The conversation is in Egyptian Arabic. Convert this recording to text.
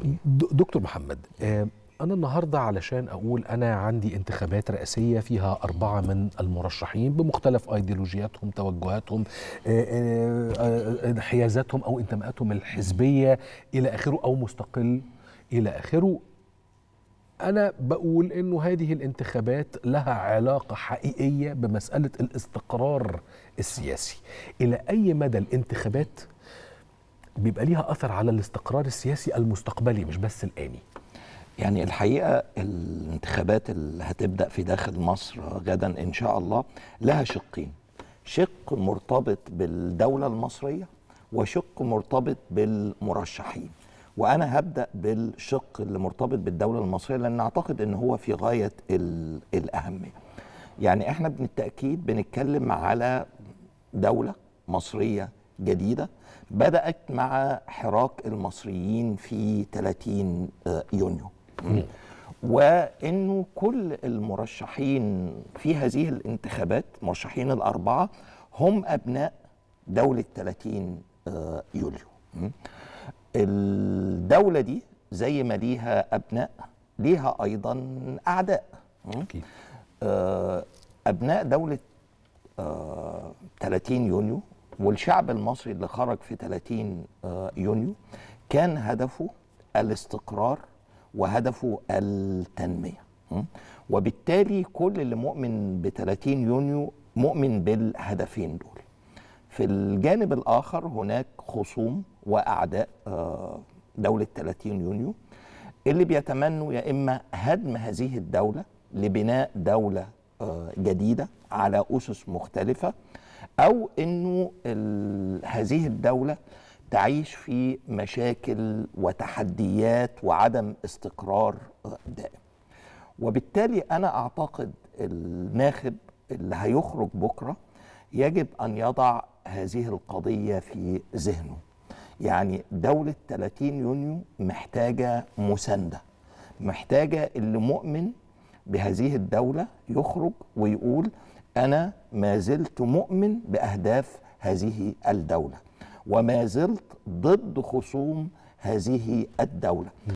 د- دكتور محمد آه، أنا النهاردة علشان أقول أنا عندي انتخابات رئاسية فيها أربعة من المرشحين بمختلف أيديولوجياتهم توجهاتهم آه، آه، آه، انحيازاتهم أو انتماءاتهم الحزبية إلى آخره أو مستقل إلى آخره أنا بقول إنه هذه الانتخابات لها علاقة حقيقية بمسألة الاستقرار السياسي إلى أي مدى الانتخابات بيبقى ليها أثر على الاستقرار السياسي المستقبلي مش بس الآني يعني الحقيقه الانتخابات اللي هتبدا في داخل مصر غدا ان شاء الله لها شقين شق مرتبط بالدوله المصريه وشق مرتبط بالمرشحين وانا هبدا بالشق اللي مرتبط بالدوله المصريه لان اعتقد ان هو في غايه ال- الاهميه يعني احنا بالتاكيد بنتكلم على دوله مصريه جديده بدات مع حراك المصريين في 30 آه، يونيو وانه كل المرشحين في هذه الانتخابات مرشحين الاربعه هم ابناء دوله 30 آه، يوليو م? الدوله دي زي ما ليها ابناء ليها ايضا اعداء م? أكيد آه، ابناء دوله آه، 30 يونيو والشعب المصري اللي خرج في 30 آه، يونيو كان هدفه الاستقرار وهدفه التنميه م? وبالتالي كل اللي مؤمن ب 30 يونيو مؤمن بالهدفين دول في الجانب الآخر هناك خصوم وأعداء آه، دولة 30 يونيو اللي بيتمنوا يا إما هدم هذه الدولة لبناء دولة آه، جديدة على أسس مختلفة أو إنه ال- هذه الدولة تعيش في مشاكل وتحديات وعدم استقرار آه، دائم وبالتالي انا اعتقد الناخب اللي هيخرج بكره يجب ان يضع هذه القضيه في ذهنه يعني دوله 30 يونيو محتاجه مسانده محتاجه اللي مؤمن بهذه الدوله يخرج ويقول انا ما زلت مؤمن باهداف هذه الدوله وما زلت ضد خصوم هذه الدوله